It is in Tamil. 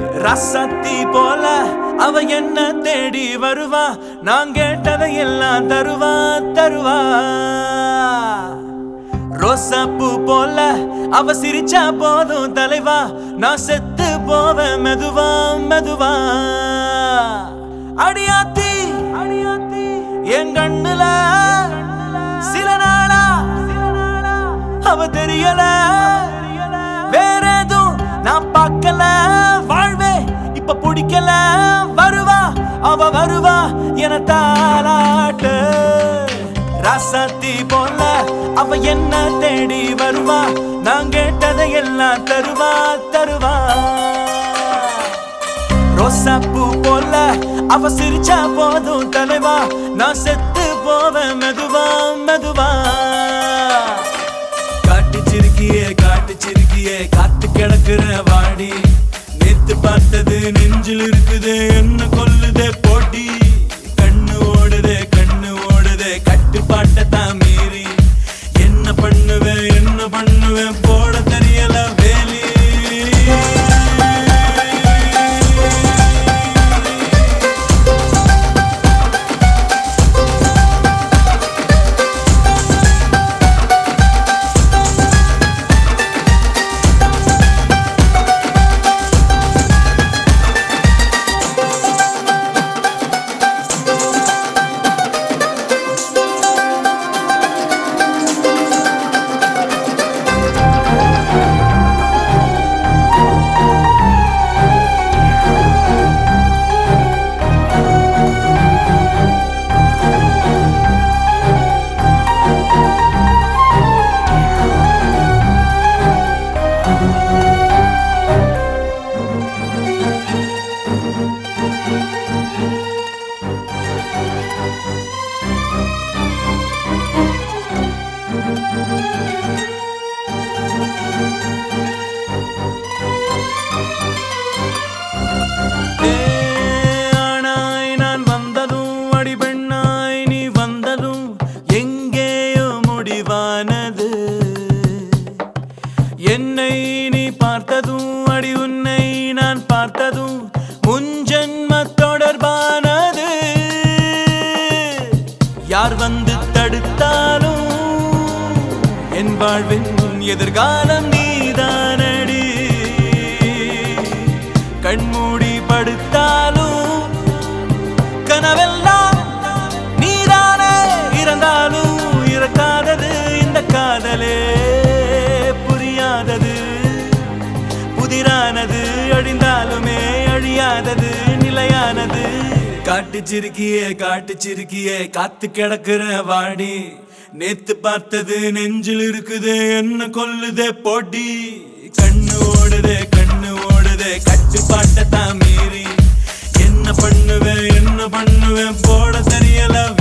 ரசத்தி போல அவ என்ன தேடி வருவா நான் கேட்டதை எல்லாம் தருவா தருவா ரோசாப்பூ போல அவ சிரிச்சா போதும் தலைவா நான் செத்து போவேன் மெதுவா மெதுவா அடியாத்தி அடியாத்தி என் கண்ணுல சில நாளா அவ தெரியல வேற எதுவும் நான் பார்க்கல வாழ்வே இப்ப பிடிக்கல வருவா அவ வருவா என தாளாட்டு ராசாத்தி போல அவ என்ன தேடி வருவா நான் கேட்டதை எல்லாம் தருவா தருவா ரோசாப்பூ போல அவ சிரிச்சா போதும் தலைவா நான் செத்து போவேன் மெதுவா மெதுவா காட்டு சிறுக்கியே காட்டு சிறுக்கியே காத்து கிடக்குற வாடி நேத்து பார்த்தது நெஞ்சில் இருக்குது என்ன கொல்லுதே போட்டி கண்ணு ஓடுதே கண்ணு ஓடுதே கட்டுப்பாட்டை தான் மீறி என்ன பண்ணுவேன் என்ன பண்ணுவேன் போட தெரியல வேலி ஏ, ஆணாய் நான் வந்ததும் அடிபெண்ணாய் நீ வந்ததும் எங்கேயோ முடிவானது என்னை நீ பார்த்ததும் அடி உன்னை நான் பார்த்ததும் முன்ஜென்ம தொடர்பானது யார் வந்து தடுத்தாலும் என் வாழ்வின் எதிர்காலம் நீதானடி கண்மூடி படுத்தாலும் கனவெல்லாம் நீதானே இறந்தாலும் இறக்காதது இந்த காதலே புரியாதது புதிரானது அழிந்தாலுமே அழியாதது நிலையானது காட்டு சிறுக்கியே காட்டு சிறுக்கியே காத்து கிடக்குற வாடி நேத்து பார்த்தது நெஞ்சில் இருக்குது என்ன கொல்லுதே போட்டி கண்ணு ஓடுதே கண்ணு ஓடுதே கட்டுப்பாட்டை தான் மீறி என்ன பண்ணுவேன் என்ன பண்ணுவேன் போட தெரியல